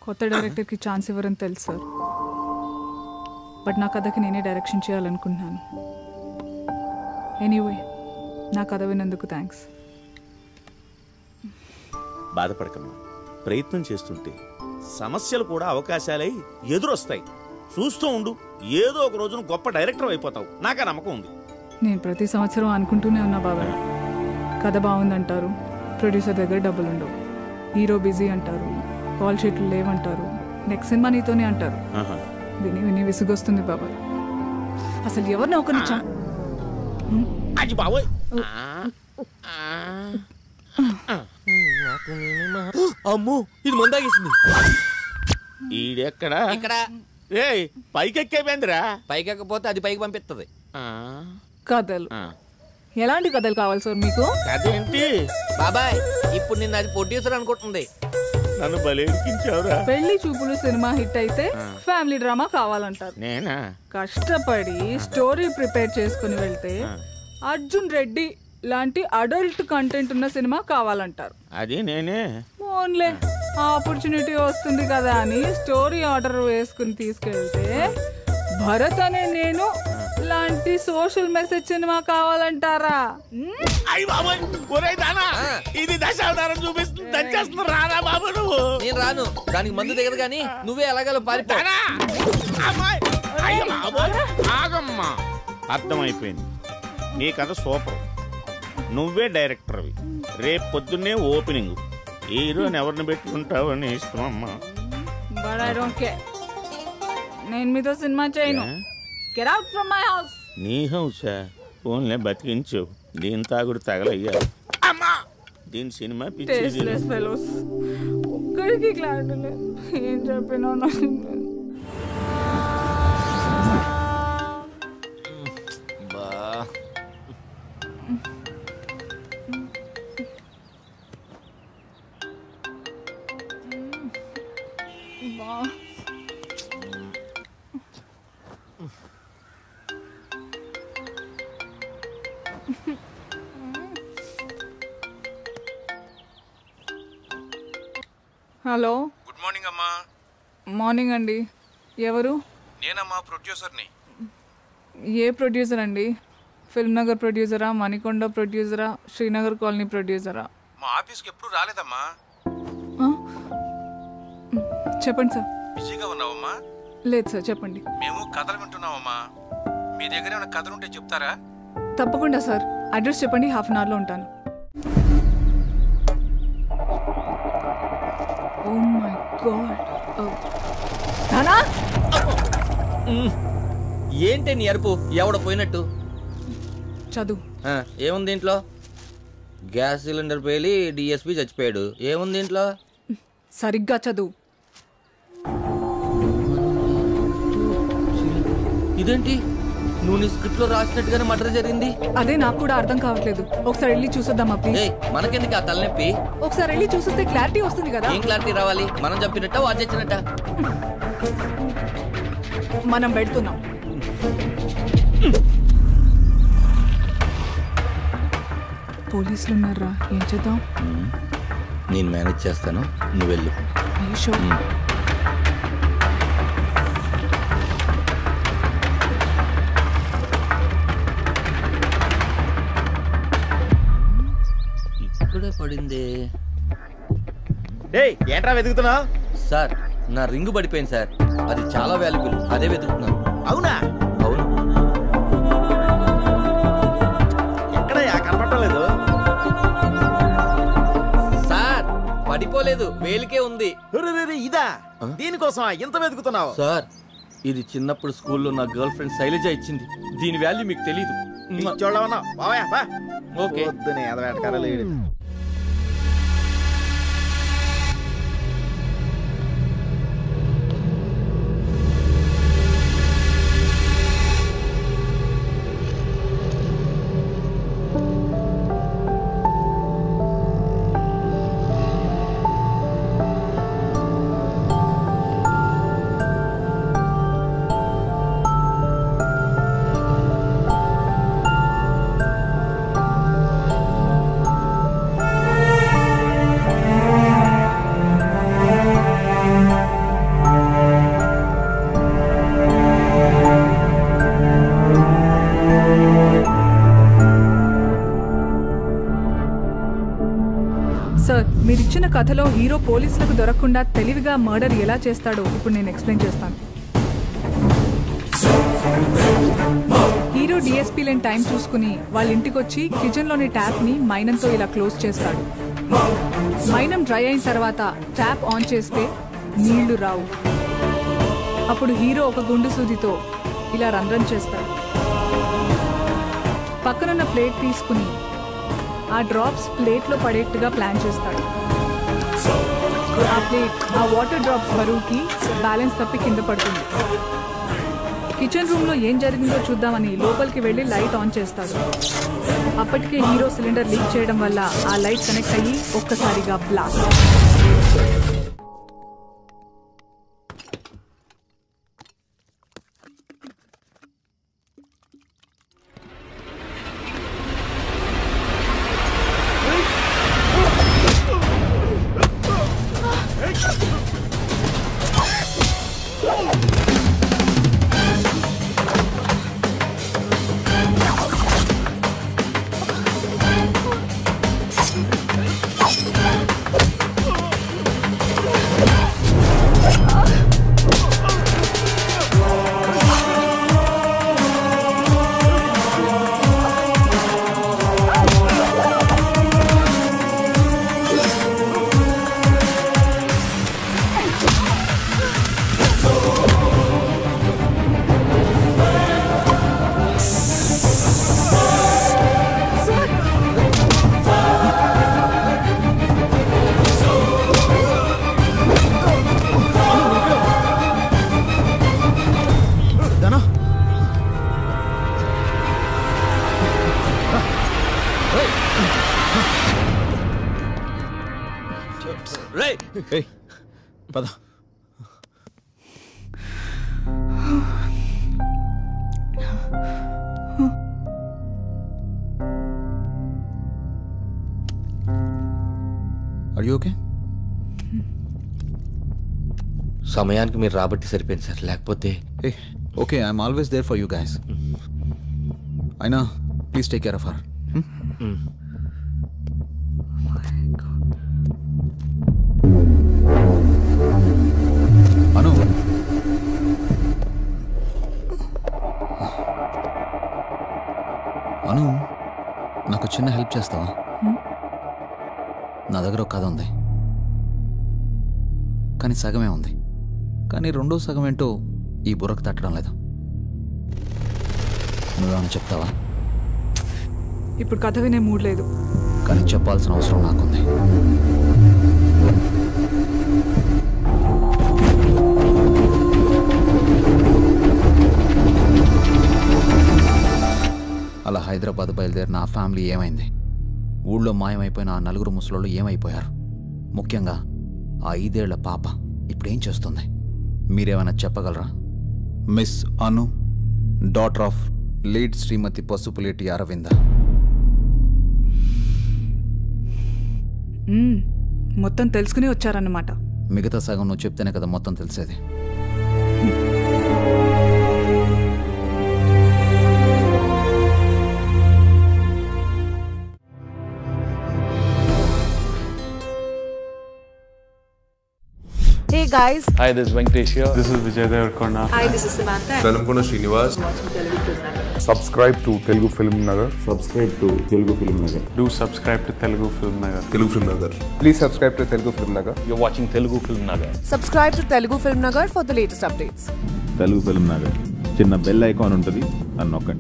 కొత్త డైరెక్టర్కి ఛాన్స్ ఇవ్వరని తెలుసు సార్ బట్ నా కథకి నేనే డైరెక్షన్ చేయాలనుకుంటున్నాను ఎనీవే నా కథ విన్నందుకు థ్యాంక్స్ బాధపడకమ్మా ప్రయత్నం చేస్తుంటే సమస్యలు కూడా అవకాశాలై ఎదురొస్తాయి చూస్తూ ఉండు ఏదో ఒక రోజున గొప్ప డైరెక్టర్ అయిపోతావు నాకు ఆ నమ్మకం ఉంది నేను ప్రతి సంవత్సరం అనుకుంటూనే ఉన్నా బాబాయ్ కథ బాగుందంటారు ప్రొడ్యూసర్ దగ్గర డబ్బులు ఉండవు హీరో బిజీ అంటారు కాల్ షీట్లు లేవంటారు నెక్స్ట్ సినిమా నీతోనే అంటారు ఆహా. విని విని విసుగొస్తుంది బాబాయ్ అసలు ఎవరిని ఒకరిని చం అది బాబోయ్ అమ్మో ఇది మందాగేసింది ఈడెక్కడ ఇక్కడ ఏ పైకెక్కేపోయిందిరా పైకెక్కపోతే అది పైకి పంపిస్తుంది కథలు ఎలాంటి కథలు కావాలి సార్ మీకు అదేంటి బాబాయ్ ఇప్పుడు నిన్న అది ప్రొడ్యూసర్ అనుకుంటుంది నన్ను బలి ఎక్కించావురా పెళ్లి చూపులు సినిమా హిట్ అయితే ఫ్యామిలీ డ్రామా కావాలంటారు నేనా కష్టపడి స్టోరీ ప్రిపేర్ చేసుకుని వెళ్తే అర్జున్ రెడ్డి లాంటి అడల్ట్ కంటెంట్ ఉన్న సినిమా కావాలంటారు అది నేనే ఓన్లే ఆపర్చునిటీ వస్తుంది కదా అని స్టోరీ ఆర్డర్ వేసుకుని తీసుకెళ్తే భరత్ అనే నేను లాంటి సోషల్ మెసేజ్ సినిమా కావాలంటారా మ్? అయ్యి బాబోయ్ ఒరేయ్ దానా ఇది దశావతారం చూపిస్తుంది దంచేస్తుంది రారా బాబు నువ్వు నేను రాను దానికి మందు దిగదు కానీ నువ్వే ఎలాగలో పారిపో దానా అమ్మాయి అయ్య బాబోయ్ ఆగమ్మా అర్థమైపోయింది నీ కథ సూపర్ నువ్వే డైరెక్టర్వి రేపు పొద్దున్నే ఓపెనింగ్ హీరోని ఎవరిని పెట్టుకుంటావు అని ఇష్టం అమ్మా But I don't care. నేను మీతో సినిమా చేయను get out from my house నీ హౌసా ఫోన్లే బతికించావు దీని తాగుడు తగలయ్యా అమ్మా దీని సినిమా పిచ్చేది టేస్ట్లెస్ ఫెలోస్ ఒక్కడికి క్లారిటీ లేదు ఏం చెప్పినా నాకు బా బా. హలో గుడ్ మార్నింగ్ అమ్మా మార్నింగ్ అండి ఎవరు నేనమ్మా ప్రొడ్యూసర్ని ఏ ప్రొడ్యూసర్ అండి ఫిల్మ్ నగర్ ప్రొడ్యూసరా మణికొండ ప్రొడ్యూసరా శ్రీనగర్ కాలనీ ప్రొడ్యూసరా మా ఆఫీస్కి ఎప్పుడు రాలేదమ్మా ఆ? చెప్పండి సార్ బిజీగా ఉన్నావమ్మా లేదు సార్ చెప్పండి మేము కథలు వింటున్నామమ్మా మీ దగ్గర ఏమైనా కథలు ఉంటే చెప్తారా తప్పకుండా సార్ అడ్రస్ చెప్పండి హాఫ్ అన్ అవర్లో ఉంటాను ఓ మై గాడ్ ధనా ఏంటి నీ అరుపు ఎవడ పోయినట్టు చదువు ఆ, ఏముంది దీంట్లో గ్యాస్ సిలిండర్ పేలి డిఎస్పి చచ్చిపోయాడు ఏముంది దీంట్లో సరిగ్గా చదువు ఇదేంటి నువ్వు నీ స్క్రిప్ట్ లో రాసినట్టుగానే మర్డర్ జరిగింది అదే నాకు కూడా అర్థం కావట్లేదు ఒకసారి వెళ్ళి చూసొద్దామా ప్లీజ్ ఏయ్ మనకెందుకు ఆ తలనొప్పి ఒకసారి వెళ్ళి చూసొస్తే క్లారిటీ వస్తుంది కదా ఏం క్లారిటీ రావాలి మనం చంపినట్ట వాడు చచ్చినట్ట మనం పెడుతున్నాం పోలీసులు ఉన్నారా ఏం చేద్దాం నేను మేనేజ్ చేస్తాను నువ్వు వెళ్ళు అయ్యో షో ఇక్కడే పడింది ఏయ్ ఏంట్రా వెతుకుతున్నావు సార్ నా రింగ్ పడిపోయింది సార్ అది చాలా వాల్యుబుల్ అదే వెతుకుతున్నాను అవునా అవును ఎక్కడయ్యా కనపడలేదు సార్ పడిపోలేదు వేలికే ఉంది ఇదా దీనికోసం ఎంత వెతుకుతున్నావు సార్ ఇది చిన్నప్పుడు స్కూల్లో నా గర్ల్ ఫ్రెండ్ శైలజ ఇచ్చింది దీని వాల్యూ మీకు తెలీదు చూడవన్నా బావయ్యా బా ఓకే వద్దునే ఎదవేటకారాలు లేడు మీరిచ్చిన కథలో హీరో పోలీసులకు దొరకకుండా తెలివిగా మర్డర్ ఎలా చేస్తాడో ఇప్పుడు నేను ఎక్స్ప్లెయిన్ చేస్తాను హీరో డిఎస్పీ లేని టైం చూసుకుని వాళ్ళ ఇంటికి వచ్చి కిచెన్లోని ట్యాప్ని మైనంతో ఇలా క్లోజ్ చేస్తాడు మైనం డ్రై అయిన తర్వాత ట్యాప్ ఆన్ చేస్తే నీళ్లు రావు అప్పుడు హీరో ఒక గుండు సూదితో ఇలా రంధ్రం చేస్తాడు పక్కనున్న ప్లేట్ తీసుకుని ఆ డ్రాప్స్ ప్లేట్లో పడేట్టుగా ప్లాన్ చేస్తాడు ఆ ప్లేట్ ఆ వాటర్ డ్రాప్స్ బరువుకి బ్యాలెన్స్ తప్పి కింద పడుతుంది కిచెన్ రూమ్లో ఏం జరిగిందో చూద్దామని లోపలికి వెళ్ళి లైట్ ఆన్ చేస్తాడు అప్పటికే హీరో సిలిండర్ లీక్ చేయడం వల్ల ఆ లైట్ కనెక్ట్ అయ్యి ఒక్కసారిగా బ్లాస్ట్ రేయ్ ఏయ్ పద ఆర్ యూ ఓకే సమయానికి మీరు రాబట్టి సరిపోయింది సార్ లేకపోతే ఏ okay I'm always there for you guys అయినా please take care of her Anu Anu నాకు చిన్న హెల్ప్ చేస్తావా నా దగ్గర ఒక కథ ఉంది కానీ సగమే ఉంది కానీ రెండో సగం ఏంటో ఈ బుర్రకు తట్టడం లేదు నువ్వేమైనా చెప్తావా ఇప్పుడు కథ వినే మూడ్ లేదు కానీ చెప్పాల్సిన అవసరం నాకుంది అలా హైదరాబాద్ బయలుదేరిన ఆ ఫ్యామిలీ ఏమైంది ఊళ్ళో మాయమైపోయిన ఆ నలుగురు ముసలోళ్ళు ఏమైపోయారు ముఖ్యంగా ఆ ఐదేళ్ల పాప ఇప్పుడేం చేస్తుంది మీరేమైనా చెప్పగలరా miss Anu daughter of lead Shrimati Pasupuleti Aravinda మ్మ్. మొత్తం తెలుసుకుని వచ్చారన్నమాట మిగతా సగం నువ్వు చెప్తేనే కదా మొత్తం తెలిసేది Hey guys, Hi, this is Venkatesh here. This is Vijay Devarkonda. hi, this is Samantha. Velankonda Srinivas Subscribe to Telugu Film Nagar. Subscribe to Telugu film Nagar Do subscribe to Telugu Film Nagar. Telugu film Nagar please subscribe to Telugu film Nagar You're watching Telugu Film Nagar. Subscribe to Telugu Film Nagar for the latest updates. Telugu film Nagar చిన్న bell icon ఉంటుంది అని నొక్కండి